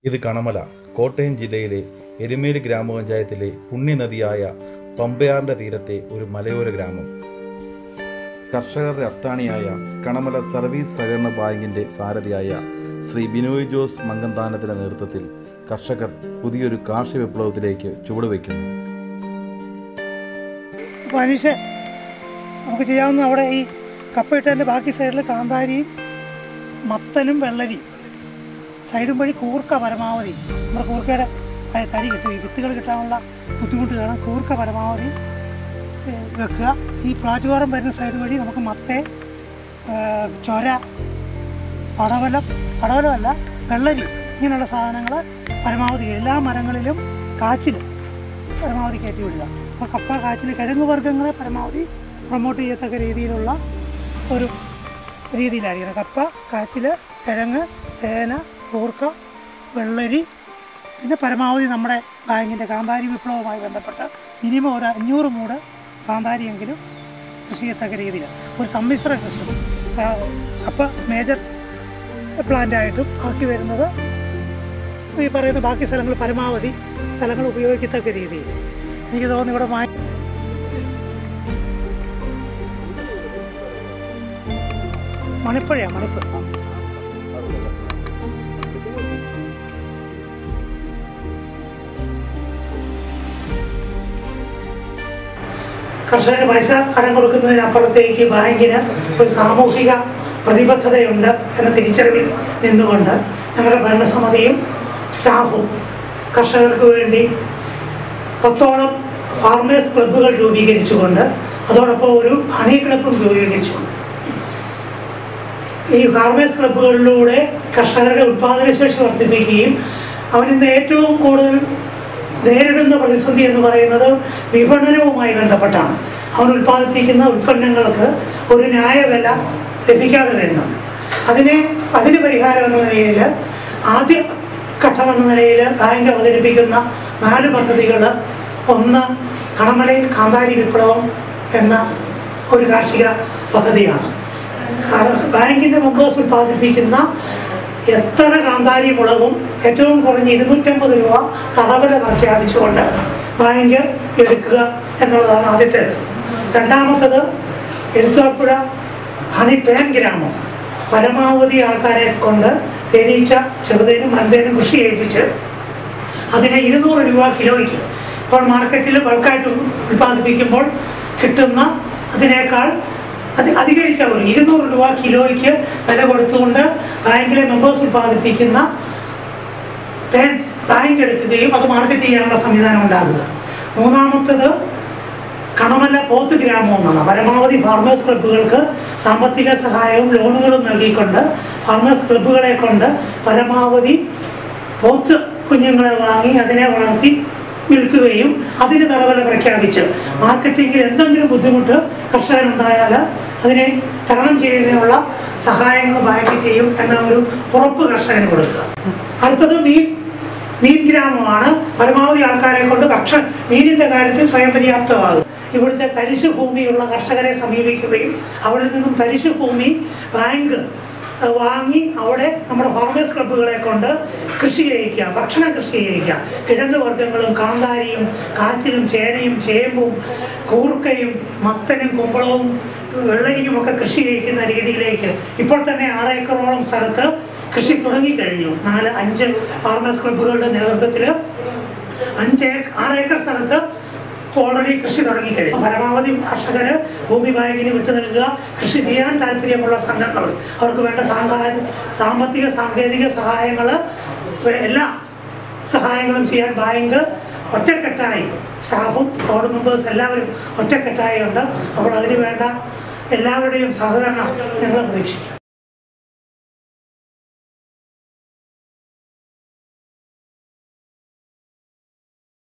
ഇത് കണമല കോട്ടയം ജില്ലയിലെ എരുമേലി ഗ്രാമപഞ്ചായത്തിലെ പുണ്യനദിയായ പമ്പയാറിന്റെ തീരത്തെ ഒരു മലയോര ഗ്രാമം കർഷകരുടെ അത്താണിയായ കണമല സർവീസ് സഹകരണ ബാങ്കിന്റെ സാരഥിയായ ശ്രീ ബിനോയ് ജോസ് മങ്കന്താനത്തിന്റെ നേതൃത്വത്തിൽ കർഷകർ പുതിയൊരു കാർഷിക വിപ്ലവത്തിലേക്ക് ചുവടുവെക്കുന്നു അപ്പോൾ അനീഷ് നമുക്ക് ചെയ്യാവുന്ന അവിടെ ഈ കപ്പയിട്ടതിൻ്റെ ബാക്കി സൈഡിൽ കാന്താരിയും മത്തനും വെള്ളരി സൈഡും വഴി കൂർക്ക പരമാവധി നമ്മുടെ കൂർക്കയുടെ ആ തരി കിട്ടും ഈ വിത്തുകൾ കിട്ടാനുള്ള ബുദ്ധിമുട്ട് കാരണം കൂർക്ക പരമാവധി ഏ, വെക്കുക ഈ പ്ലാറ്റ്ഫോറം വരുന്ന സൈഡ് വഴി നമുക്ക് മത്തേ ഏ, ചൊര പടവലം പടവലമല്ല വെള്ളരി ഇങ്ങനെയുള്ള സാധനങ്ങൾ പരമാവധി എല്ലാ മരങ്ങളിലും കാച്ചിലും പരമാവധി കയറ്റി വിടുക അപ്പോൾ കപ്പ കാച്ചിൽ കിഴങ്ങ് വർഗ്ഗങ്ങളെ പരമാവധി പ്രൊമോട്ട് ചെയ്യത്തക്ക രീതിയിലുള്ള ഒരു രീതിയിലായിരിക്കണം കപ്പ കാച്ചിൽ കിഴങ്ങ് ചേന കൂർക്ക വെള്ളരി പിന്നെ പരമാവധി നമ്മുടെ ബാങ്കിൻ്റെ കാന്താരി വിപ്ലവവുമായി ബന്ധപ്പെട്ട് മിനിമം ഒരു അഞ്ഞൂറ് മൂട് കാന്താരിയെങ്കിലും കൃഷി ചെയ്യത്തക്ക രീതിയിൽ ഒരു സമ്മിശ്ര കൃഷി ആ, കപ്പ മേജർ പ്ലാന്റായിട്ടും ആക്കി വരുന്നത് ഈ പറയുന്ന ബാക്കി സ്ഥലങ്ങൾ പരമാവധി സ്ഥലങ്ങൾ ഉപയോഗിക്കത്തക്ക രീതിയിൽ എനിക്ക് തോന്നുന്നു ഇവിടെ മായ മണിപ്പുഴയാണ് മണിപ്പുഴ കർഷകന് പൈസ കടം കൊടുക്കുന്നതിനപ്പുറത്തേക്ക് ബാങ്കിന് ഒരു സാമൂഹിക പ്രതിബദ്ധതയുണ്ട് എന്ന തിരിച്ചറിവിൽ നിന്നുകൊണ്ട് ഞങ്ങളുടെ ഭരണസമിതിയും സ്റ്റാഫും കർഷകർക്ക് വേണ്ടി പത്തോളം ഫാർമേഴ്സ് ക്ലബ്ബുകൾ രൂപീകരിച്ചുകൊണ്ട് അതോടൊപ്പം ഒരു ഹണി ക്ലബ്ബും രൂപീകരിച്ചുകൊണ്ട് ഈ ഫാർമേഴ്സ് ക്ലബ്ബുകളിലൂടെ കർഷകരുടെ ഉൽപ്പാദനശേഷി വർദ്ധിപ്പിക്കുകയും അവനിന്ന് ഏറ്റവും കൂടുതൽ നേരിടുന്ന പ്രതിസന്ധി എന്ന് പറയുന്നത് വിപണനവുമായി ബന്ധപ്പെട്ടാണ് അവൻ ഉൽപ്പാദിപ്പിക്കുന്ന ഉൽപ്പന്നങ്ങൾക്ക് ഒരു ന്യായവില ലഭിക്കാതെ വരുന്നുണ്ട് അതിനെ അതിന് പരിഹാരം എന്ന നിലയിൽ ആദ്യ ഘട്ടം എന്ന നിലയിൽ ബാങ്ക് അവതരിപ്പിക്കുന്ന നാല് പദ്ധതികൾ ഒന്ന് കടമലയിൽ കാന്താരി വിപ്ലവം എന്ന ഒരു കാർഷിക പദ്ധതിയാണ് കാരണം ബാങ്കിൻ്റെ മെമ്പേഴ്സ് ഉൽപ്പാദിപ്പിക്കുന്ന എത്ര കാന്താരി മുളകും ഏറ്റവും കുറഞ്ഞ് ഇരുന്നൂറ്റമ്പത് രൂപ തടവില പ്രഖ്യാപിച്ചുകൊണ്ട് ബാങ്ക് എടുക്കുക എന്നുള്ളതാണ് ആദ്യത്തേത് രണ്ടാമത്തത് എഴുത്താപ്പുഴ ഹണി തേൻ ഗ്രാമം പരമാവധി ആൾക്കാരെ കൊണ്ട് തേനീച്ച ചെറുതേനും വൻതേനും കൃഷി ചെയ്യിപ്പിച്ച് അതിനെ ഇരുന്നൂറ് രൂപ കിലോയ്ക്ക് ഇപ്പോൾ മാർക്കറ്റിൽ ബൾക്കായിട്ട് ഉൽപ്പാദിപ്പിക്കുമ്പോൾ കിട്ടുന്ന അതിനേക്കാൾ അത് അധികരിച്ച ഒരു ഇരുന്നൂറ് രൂപ കിലോയ്ക്ക് വില കൊടുത്തുകൊണ്ട് ബാങ്കിലെ മെമ്പേഴ്സ് ഉൽപ്പാദിപ്പിക്കുന്ന തേൻ ബാങ്ക് എടുക്കുകയും അത് മാർക്കറ്റ് ചെയ്യാനുള്ള സംവിധാനം ഉണ്ടാകുക മൂന്നാമത്തത് കണമല്ല പോത്ത് ഗ്രാമം എന്നാണ് പരമാവധി ഫാർമേഴ്സ് ക്ലബ്ബുകൾക്ക് സാമ്പത്തിക സഹായവും ലോണുകളും നൽകിക്കൊണ്ട് ഫാർമേഴ്സ് ക്ലബ്ബുകളെ കൊണ്ട് പരമാവധി പോത്ത് കുഞ്ഞുങ്ങളെ വാങ്ങി അതിനെ വളർത്തി വിൽക്കുകയും അതിന് തറവില പ്രഖ്യാപിച്ച് മാർക്കറ്റിങ്ങിൽ എന്തെങ്കിലും ബുദ്ധിമുട്ട് കർഷകനുണ്ടായാൽ അതിനെ തരണം ചെയ്യുന്നതിനുള്ള സഹായങ്ങൾ ബാങ്ക് ചെയ്യും എന്ന ഒരു ഉറപ്പ് കർഷകന് കൊടുക്കുക അടുത്തത് മീൻ മീൻ ഗ്രാമമാണ് പരമാവധി ആൾക്കാരെ കൊണ്ട് ഭക്ഷണ മീനിന്റെ കാര്യത്തിൽ സ്വയം പര്യാപ്തമാകും ഇവിടുത്തെ തരിശു ഭൂമിയുള്ള കർഷകരെ സമീപിക്കുകയും അവിടെ നിന്നും തരിശു ഭൂമി ബാങ്ക് അഹ് വാങ്ങി അവിടെ നമ്മുടെ ഫാർമേഴ്സ് ക്ലബ്ബുകളെ കൊണ്ട് കൃഷി ചെയ്യിക്കുക ഭക്ഷണം കൃഷി ചെയ്യിക്കുക കിഴങ്ങ് വർഗ്ഗങ്ങളും കാന്താരിയും കാച്ചിലും ചേനയും ചേമ്പും കൂർക്കയും മത്തനും കുമ്പളവും വെള്ളരിയും ഒക്കെ കൃഷി ചെയ്യിക്കുന്ന രീതിയിലേക്ക് ഇപ്പോൾ തന്നെ ആറേക്കറോളം സ്ഥലത്ത് കൃഷി തുടങ്ങിക്കഴിഞ്ഞു നാല് അഞ്ച് ഫാർമേഴ്സ് ക്ലബ്ബുകളുടെ നേതൃത്വത്തിൽ അഞ്ച് ഏക്ക- ആറ് ഏക്കർ സ്ഥലത്ത് ഓൾറെഡി കൃഷി തുടങ്ങിക്കഴിഞ്ഞു പരമാവധി കർഷകർ ഭൂമി ബാങ്കിന് വിട്ടു നൽകുക കൃഷി ചെയ്യാൻ താല്പര്യമുള്ള സംഘങ്ങൾ അവർക്ക് വേണ്ട സാങ്കാ- സാമ്പത്തിക സാങ്കേതിക സഹായങ്ങൾ എല്ലാ സഹായങ്ങളും ചെയ്യാൻ ബാങ്ക് ഒറ്റക്കെട്ടായി സ്റ്റാഫും ബോർഡ് മെമ്പേഴ്സ് എല്ലാവരും ഒറ്റക്കെട്ടായി ഉണ്ട് അപ്പോൾ അതിന് വേണ്ട എല്ലാവരുടെയും സഹകരണം ഞങ്ങൾ പ്രതീക്ഷിക്കും